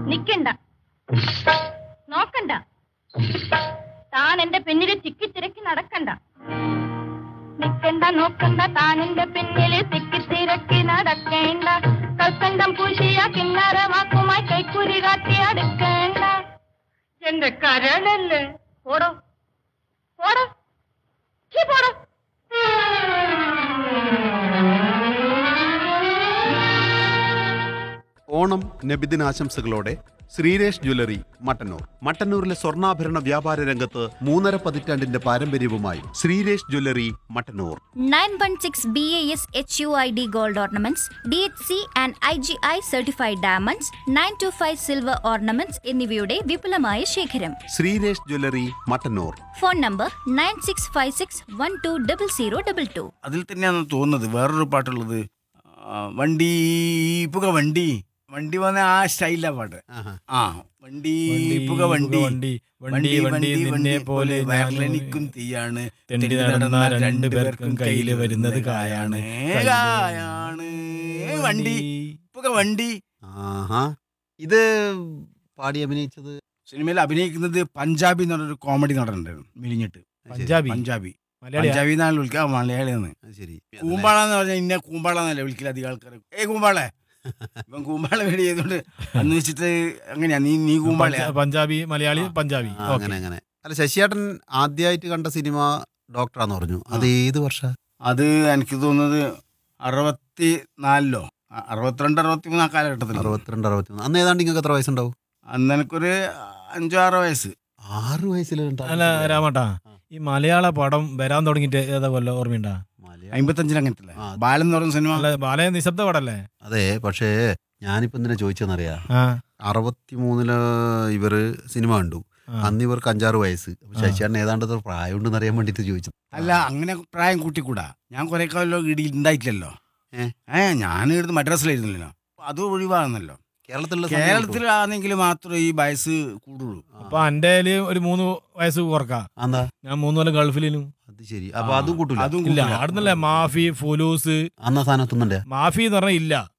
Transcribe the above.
നിക്കണ്ട നോക്കണ്ട താൻ എന്റെ പിന്നില് തിക്കിത്തിരക്കി നടക്കണ്ട നിക്കണ്ട നോക്കണ്ട താൻ എന്റെ പിന്നില് തിക്കിത്തിരക്കി നടക്കേണ്ട കൽക്കണ്ടം പൂശിയ കിന്നര വാക്കുമായി കൈക്കുരി കാട്ടി അടുക്കേണ്ട എന്റെ കരളല്ലേ പോടോ പോടോ ചീ പോടോ ഓണം നബിദിനാശംസകളോടെ ശ്രീരേഷ് ജ്വല്ലറി മട്ടന്നൂർ മട്ടന്നൂരിലെ സ്വർണ്ണാഭരണ വ്യാപാര രംഗത്ത് മൂന്നര പതിറ്റാണ്ടിന്റെ പാരമ്പര്യവുമായി Sreeresh jewellery Mattannur 916 BAS HUID gold ornaments, DHC and IGI certified diamonds, 925 silver ornaments എന്നിവയുടെ വിപുലമായ ശേഖരം Sreeresh jewellery Mattannur phone number nine six five six one two double zero double two അതിൽ തന്നെയാണ് തോന്നുന്നത് വേറൊരു പാട്ടുള്ളത് ആ, വണ്ടി പുക വണ്ടി വണ്ടി വന്ന ആ സ്റ്റൈലാ പാട്ട് ആ വണ്ടി പുക വണ്ടി വണ്ടി വണ്ടി വണ്ടി നിന്നെ പോലെ വയറിലെനിക്കും തീയാണ് തെണ്ടി നടന്ന രണ്ടു പേർക്കും കയ്യില് വരുന്നത് കായാണ് കായാണ് വണ്ടി പുക വണ്ടി ആഹാ ഇത് പാടി അഭിനയിച്ചത് സിനിമയിൽ അഭിനയിക്കുന്നത് പഞ്ചാബി എന്ന് പറഞ്ഞൊരു കോമഡി നടനുണ്ടായിരുന്നു മിലിഞ്ഞിട്ട് പഞ്ചാബി പഞ്ചാബി മലയാളിയാ പഞ്ചാബി എന്നാണ് വിളിക്കുക മലയാളിയാണ് അത് ശരി കൂമ്പാള എന്ന് പറഞ്ഞാൽ ഇന്ന കൂമ്പാള എന്നല്ല വിളിക്കില്ല അധികം ആൾക്കാർ ഏ കൂമ്പാളെ ഇവൻ കൂമ്പാള വേടി ചെയ്തോണ്ട് അന്ന് വെച്ചിട്ട് അങ്ങനെയാ നീ നീ കൂമ്പാളയാ പഞ്ച- പഞ്ചാബി മലയാളി പഞ്ചാബി ആ, ഓക്കേ. അങ്ങനെ അങ്ങനെ അല്ല ശശിയേട്ടൻ ആദ്യമായിട്ട് കണ്ട സിനിമ ഡോക്ടറാന്ന് പറഞ്ഞു അത് ഏത് വർഷ അത് എനിക്ക് തോന്നുന്നത് അറുപത്തി നാലിലോ അ- അറുപത്തിരണ്ട് അറുപത്തി മൂന്ന് ആ കാലഘട്ടത്തിൽ അറുപത്തിരണ്ട് അറുപത്തിമൂന്ന് അന്ന് ഏതാണ്ട് നിങ്ങൾക്ക് എത്ര വയസ്സുണ്ടാവും അന്ന് എനിക്കൊരു അഞ്ചോ ആറോ വയസ്സ് ആറ് വയസ്സിൽ അല്ല രാമട്ടാ ഈ മലയാള പടം വരാൻ തുടങ്ങിയിട്ട് ഏതാ കൊല്ലം ഓർമ്മയുണ്ടാ അമ്പത്തഞ്ചിൽ അങ്ങനത്തെ ആ. ബാലൻ എന്ന് പറയുന്ന സിനിമ അല്ല ബാലയ നിശബ്ദ പടല്ലേ അതെ പക്ഷേ ഞാനിപ്പോ എന്തിനാ ചോദിച്ചെന്നറിയാ ആ അറുപത്തിമൂന്നില് ഇവര് സിനിമ കണ്ടു ആ. അന്ന് ഇവർക്ക് അഞ്ചാറ് വയസ്സ് അപ്പൊ ആ. ശശിയേട്ടൻ ഏതാണ്ട് എത്ര പ്രായമുണ്ടെന്ന് അറിയാൻ വേണ്ടിട്ട് ചോദിച്ചു അല്ല അങ്ങനെ പ്രായം കൂട്ടിക്കൂടാ ഞാൻ കുറെ കാലം ഇടി ഉണ്ടായിട്ടില്ലല്ലോ ഏ? ഏ ഞാൻ ഇവിടുന്ന് മദ്രാസിലായിരുന്നല്ലോ അത് ഒഴിവാകുന്നല്ലോ കേരളത്തിലുള്ള സമയം കേരളത്തിലാണെങ്കിൽ മാത്രമേ ഈ വയസ്സ് കൂടുള്ളൂ കിട്ടുമോ? അപ്പൊ എന്റെ ഒരു മൂന്ന് വയസ്സ് കുറക്കാം ആ, എന്താ ഞാൻ മൂന്ന് കൊല്ലം ഗൾഫിലും അത് ശരി അപ്പൊ അതും കൂട്ടൂല അതും ഇല്ല കൂട്ടില്ല. ആടുന്നല്ലേ മാഫി ഫുലൂസ് അന്ന സ്ഥാനത്തുന്നുണ്ടേ മാഫി എന്ന് പറഞ്ഞാൽ ഇല്ല